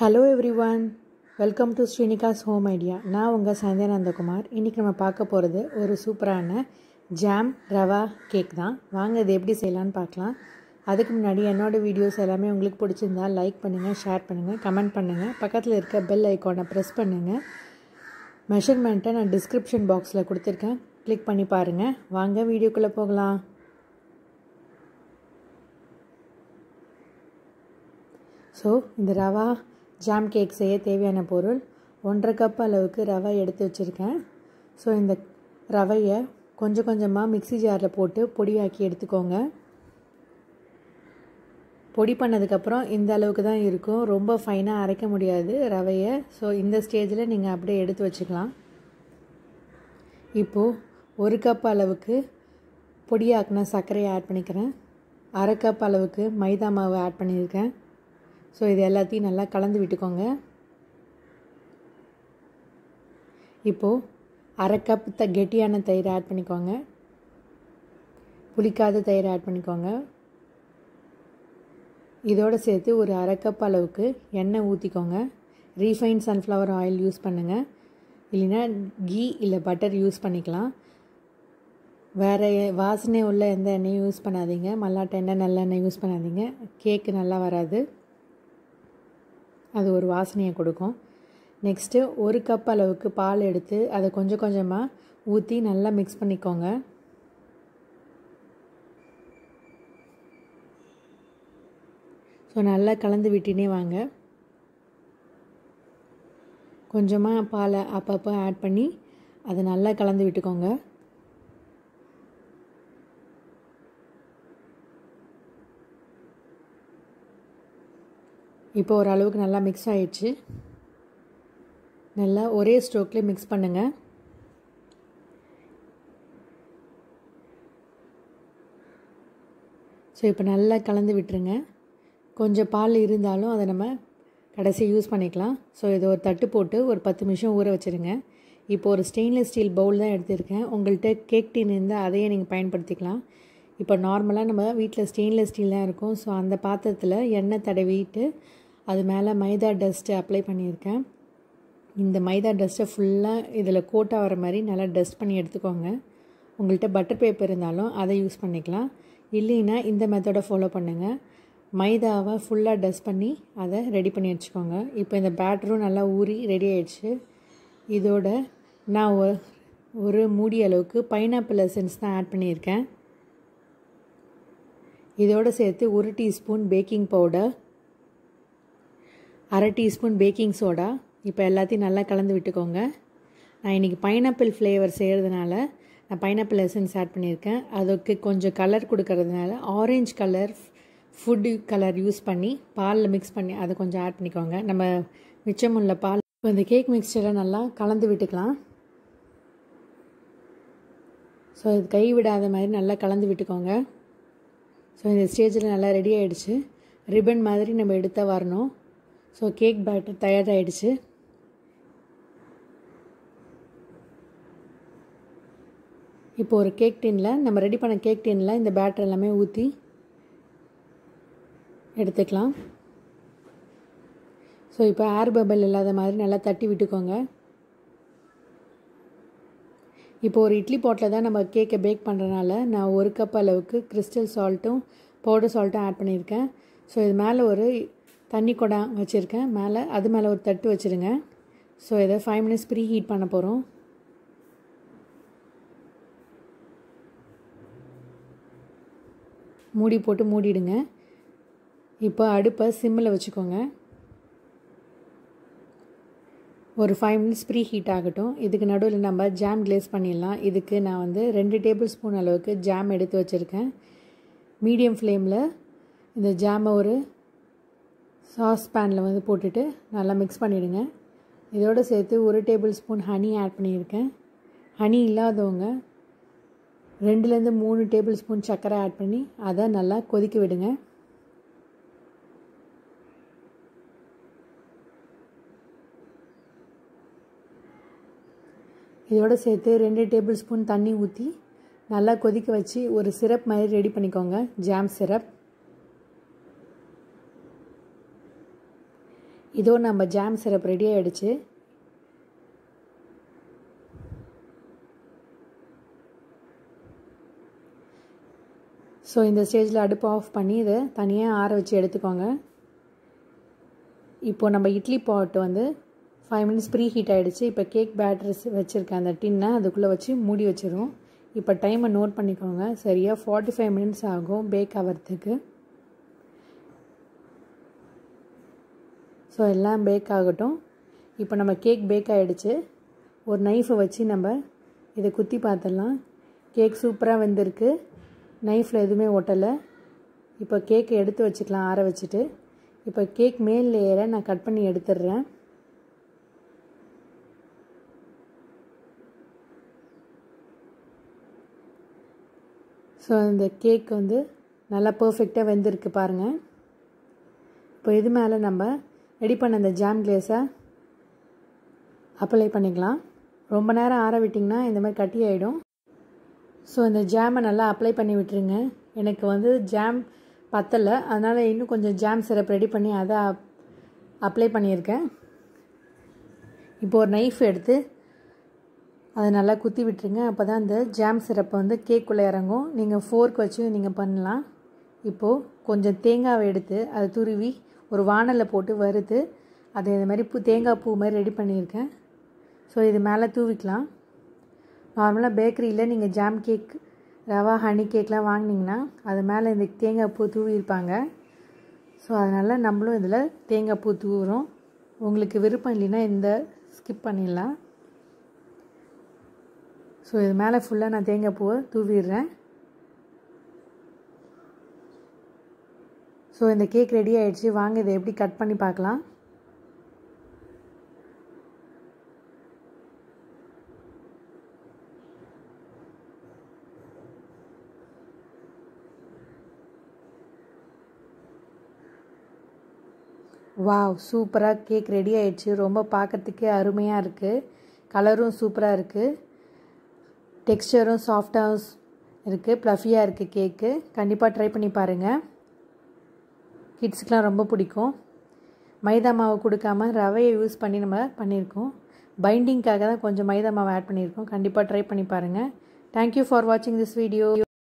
hello everyone welcome to Srinika's home idea நான் உங்கள் சந்தியானந்தகுமார் இன்றைக்கி நம்ம பார்க்க போகிறது ஒரு சூப்பரான ஜாம் ரவா கேக் தான் வாங்க இது எப்படி செய்யலான்னு பார்க்கலாம் அதுக்கு முன்னாடி என்னோடய வீடியோஸ் எல்லாமே உங்களுக்கு பிடிச்சிருந்தா லைக் பண்ணுங்கள் ஷேர் பண்ணுங்கள் கமெண்ட் பண்ணுங்கள் பக்கத்தில் இருக்க பெல் ஐக்கானை ப்ரெஸ் பண்ணுங்கள் மெஷர்மெண்ட்டை நான் டிஸ்கிரிப்ஷன் பாக்ஸில் கொடுத்துருக்கேன் கிளிக் பண்ணி பாருங்கள் வாங்க வீடியோக்குள்ளே போகலாம் ஸோ இந்த ரவா ஜாம் கேக் செய்ய தேவையான பொருள் ஒன்றரை கப் அளவுக்கு ரவை எடுத்து வச்சுருக்கேன் ஸோ இந்த ரவையை கொஞ்சம் கொஞ்சமாக மிக்சி ஜாரில் போட்டு பொடியாக்கி எடுத்துக்கோங்க பொடி பண்ணதுக்கப்புறம் இந்த அளவுக்கு தான் இருக்கும் ரொம்ப ஃபைனாக அரைக்க முடியாது ரவையை ஸோ இந்த ஸ்டேஜில் நீங்கள் அப்படியே எடுத்து வச்சுக்கலாம் இப்போது ஒரு கப் அளவுக்கு பொடியாக்கின சர்க்கரையை ஆட் பண்ணிக்கிறேன் அரை கப் அளவுக்கு மைதா மாவு ஆட் பண்ணியிருக்கேன் ஸோ இது எல்லாத்தையும் நல்லா கலந்து விட்டுக்கோங்க இப்போது அரை கப் த கெட்டியான தயிர் ஆட் பண்ணிக்கோங்க புளிக்காத தயிர் ஆட் பண்ணிக்கோங்க இதோடு சேர்த்து ஒரு அரை கப் அளவுக்கு எண்ணெய் ஊற்றிக்கோங்க ரீஃபைன் சன்ஃப்ளவர் ஆயில் யூஸ் பண்ணுங்கள் இல்லைன்னா கீ இல்லை பட்டர் யூஸ் பண்ணிக்கலாம் வேறு வாசனை உள்ள எந்த எண்ணெயும் யூஸ் பண்ணாதீங்க மல்லாட்ட எண்ணெய் நல்லெண்ணெய் யூஸ் பண்ணாதீங்க கேக்கு நல்லா வராது அது ஒரு வாசனையை கொடுக்கும் நெக்ஸ்ட்டு ஒரு கப் அளவுக்கு பால் எடுத்து அதை கொஞ்சம் கொஞ்சமாக ஊற்றி நல்லா மிக்ஸ் பண்ணிக்கோங்க ஸோ நல்லா கலந்து விட்டினே வாங்க கொஞ்சமாக பாலை அப்பப்போ ஆட் பண்ணி அதை நல்லா கலந்து விட்டுக்கோங்க இப்போ ஓரளவுக்கு நல்லா மிக்ஸ் ஆகிடுச்சு நல்லா ஒரே ஸ்ட்ரோக்லேயே மிக்ஸ் பண்ணுங்கள் ஸோ இப்போ நல்லா கலந்து விட்டுருங்க கொஞ்சம் பால் இருந்தாலும் அதை நம்ம கடைசி யூஸ் பண்ணிக்கலாம் ஸோ இதை ஒரு தட்டு போட்டு ஒரு பத்து நிமிஷம் ஊற வச்சுருங்க இப்போ ஒரு ஸ்டெயின்லெஸ் ஸ்டீல் பவுல் தான் எடுத்திருக்கேன் உங்கள்கிட்ட கேக் டீன் இருந்தால் அதையே நீங்கள் பயன்படுத்திக்கலாம் இப்போ நார்மலாக நம்ம வீட்டில் ஸ்டெயின்லெஸ் ஸ்டீல் தான் இருக்கும் ஸோ அந்த பாத்திரத்தில் எண்ணெய் தடவிட்டு அது மேலே மைதா டஸ்ட்டு அப்ளை பண்ணியிருக்கேன் இந்த மைதா டஸ்ட்டை ஃபுல்லாக இதில் கோட் ஆகிற மாதிரி நல்லா டஸ்ட் பண்ணி எடுத்துக்கோங்க உங்கள்கிட்ட பட்டர் பேப்பர் இருந்தாலும் அதை யூஸ் பண்ணிக்கலாம் இல்லைன்னா இந்த மெத்தடை ஃபாலோ பண்ணுங்கள் மைதாவை ஃபுல்லாக டஸ்ட் பண்ணி அதை ரெடி பண்ணி வச்சுக்கோங்க இப்போ இந்த பேட்டரும் நல்லா ஊறி ரெடி ஆயிடுச்சு இதோட நான் ஒரு மூடி அளவுக்கு பைனாப்பிள் எசன்ஸ் தான் ஆட் பண்ணியிருக்கேன் இதோடு சேர்த்து ஒரு டீஸ்பூன் பேக்கிங் பவுடர் அரை டீஸ்பூன் பேக்கிங் சோடா இப்போ எல்லாத்தையும் நல்லா கலந்து விட்டுக்கோங்க நான் இன்றைக்கி பைனாப்பிள் ஃப்ளேவர் செய்கிறதுனால நான் பைனாப்பிள் எசன்ஸ் ஆட் பண்ணியிருக்கேன் அதுக்கு கொஞ்சம் கலர் கொடுக்கறதுனால orange colour food colour use பண்ணி பாலில் மிக்ஸ் பண்ணி அதை கொஞ்சம் ஆட் பண்ணிக்கோங்க நம்ம மிச்சமுள்ள பால் இப்போ இந்த கேக் மிக்சரை நல்லா கலந்து விட்டுக்கலாம் ஸோ இது கை விடாத மாதிரி நல்லா கலந்து விட்டுக்கோங்க ஸோ இந்த ஸ்டேஜில் நல்லா ரெடி ஆகிடுச்சு ரிப்பன் மாதிரி நம்ம எடுத்தால் வரணும் ஸோ கேக் பேட்டர் தயாராகிடுச்சு இப்போ ஒரு கேக் டின்னில் நம்ம ரெடி பண்ண கேக் டின்னில் இந்த பேட்டர் எல்லாமே ஊற்றி எடுத்துக்கலாம் ஸோ இப்போ ஏர் பபிள் இல்லாத மாதிரி நல்லா தட்டி விட்டுக்கோங்க இப்போ ஒரு இட்லி பாட்டில் தான் நம்ம கேக்கை பேக் பண்ணுறனால நான் ஒரு கப் அளவுக்கு கிறிஸ்டல் சால்ட்டும் பவுடர் சால்ட்டும் ஆட் பண்ணியிருக்கேன் ஸோ இது மேலே ஒரு தண்ணி குடம் வச்சுருக்கேன் மேலே அது மேலே ஒரு தட்டு வச்சுருங்க ஸோ இதை ஃபைவ் மினிட்ஸ் ப்ரீ ஹீட் பண்ண போகிறோம் மூடி போட்டு மூடிடுங்க இப்போ அடுப்பை சிம்மில் வச்சுக்கோங்க ஒரு ஃபைவ் மினிட்ஸ் ப்ரீ ஹீட் ஆகட்டும் இதுக்கு நடுவில் நம்ம ஜாம் கிளேஸ் பண்ணிடலாம் இதுக்கு நான் வந்து ரெண்டு டேபிள் ஸ்பூன் அளவுக்கு ஜாம் எடுத்து வச்சுருக்கேன் மீடியம் ஃப்ளேமில் இந்த ஜாமை ஒரு சாஸ் பேனில் வந்து போட்டுட்டு நல்லா மிக்ஸ் பண்ணிவிடுங்க இதோடு சேர்த்து ஒரு டேபிள் ஸ்பூன் ஹனி ஆட் பண்ணியிருக்கேன் ஹனி இல்லாதவங்க ரெண்டுலேருந்து மூணு டேபிள் ஸ்பூன் சர்க்கரை ஆட் பண்ணி அதை நல்லா கொதிக்க விடுங்க இதோடு சேர்த்து ரெண்டு டேபிள் ஸ்பூன் தண்ணி ஊற்றி நல்லா கொதிக்க வச்சு ஒரு சிரப் மாதிரி ரெடி பண்ணிக்கோங்க ஜாம் சிரப் இதோ நம்ம ஜாம் சிரப் ரெடி ஆகிடுச்சு ஸோ இந்த ஸ்டேஜில் அடுப்பு ஆஃப் பண்ணி இதை தனியாக ஆற வச்சு எடுத்துக்கோங்க இப்போது நம்ம இட்லி பாட் வந்து ஃபைவ் மினிட்ஸ் ப்ரீ ஹீட் ஆகிடுச்சு இப்போ கேக் பேட்டர்ஸ் வச்சுருக்கேன் அந்த டின்னை அதுக்குள்ளே வச்சு மூடி வச்சிரும் இப்போ டைமை நோட் பண்ணிக்கோங்க சரியாக ஃபார்ட்டி ஃபைவ் மினிட்ஸ் ஆகும் பேக் ஆகிறதுக்கு ஸோ எல்லாம் பேக் ஆகட்டும் இப்போ நம்ம கேக் பேக் ஆகிடுச்சு ஒரு நைஃபை வச்சு நம்ம இதை குத்தி பார்த்துடலாம் கேக் சூப்பராக வெந்திருக்கு நைஃப்பில் எதுவுமே ஒட்டலை இப்போ கேக்கை எடுத்து வச்சுக்கலாம் ஆற வச்சுட்டு இப்போ கேக் மேல் லேயரை நான் கட் பண்ணி எடுத்துடுறேன் ஸோ இந்த கேக் வந்து நல்லா பர்ஃபெக்டாக வெந்திருக்கு பாருங்கள் இப்போ இது மேலே நம்ம ரெடி பண்ண அந்த ஜாம் கிளேஸை அப்ளை பண்ணிக்கலாம் ரொம்ப நேரம் ஆற விட்டிங்கன்னா இந்த மாதிரி கட்டி ஆகிடும் ஸோ இந்த ஜாமை நல்லா அப்ளை பண்ணி விட்டுருங்க எனக்கு வந்து ஜாம் பத்தலை அதனால் இன்னும் கொஞ்சம் ஜாம் சிரப் ரெடி பண்ணி அதை அப்ளை பண்ணியிருக்கேன் இப்போ ஒரு நைஃப் எடுத்து அதை நல்லா குத்தி விட்டுருங்க அப்போ தான் அந்த ஜாம் சிரப்பை வந்து கேக்குள்ளே இறங்கும் நீங்கள் ஃபோர்க் வச்சு நீங்கள் பண்ணலாம் இப்போது கொஞ்சம் தேங்காவை எடுத்து அதை துருவி ஒரு வானலில் போட்டு வறுத்து அதை இந்த மாதிரி பூ தேங்காய் பூ மாதிரி ரெடி பண்ணியிருக்கேன் ஸோ இது மேலே தூவிக்கலாம் நார்மலாக பேக்கரியில் நீங்கள் ஜாம் கேக் ரவா ஹனி கேக்லாம் வாங்கினீங்கன்னா அது மேலே இந்த தேங்காய் பூ தூவியிருப்பாங்க ஸோ அதனால் நம்மளும் இதில் தேங்காய் பூ தூவுறோம் உங்களுக்கு விருப்பம் இல்லைன்னா இந்த ஸ்கிப் பண்ணிடலாம் ஸோ இது மேலே ஃபுல்லாக நான் தேங்காய் பூவை தூவிடுறேன் ஸோ இந்த கேக் ரெடி ஆகிடுச்சு வாங்க இதை எப்படி கட் பண்ணி பார்க்கலாம் வாவ் சூப்பராக கேக் ரெடி ஆயிடுச்சு ரொம்ப பார்க்குறதுக்கே அருமையாக இருக்குது கலரும் சூப்பராக இருக்குது டெக்ஸ்டரும் சாஃப்டாக இருக்குது ப்ளஃபியாக இருக்குது கேக்கு கண்டிப்பாக ட்ரை பண்ணி பாருங்கள் கிட்ஸுக்கெலாம் ரொம்ப பிடிக்கும் மைதா மாவு கொடுக்காம ரவையை யூஸ் பண்ணி நம்ம பண்ணியிருக்கோம் பைண்டிங்க்காக தான் கொஞ்சம் மைதா மாவு ஆட் பண்ணியிருக்கோம் கண்டிப்பாக ட்ரை பண்ணி பாருங்கள் தேங்க்யூ ஃபார் வாட்சிங் திஸ் வீடியோ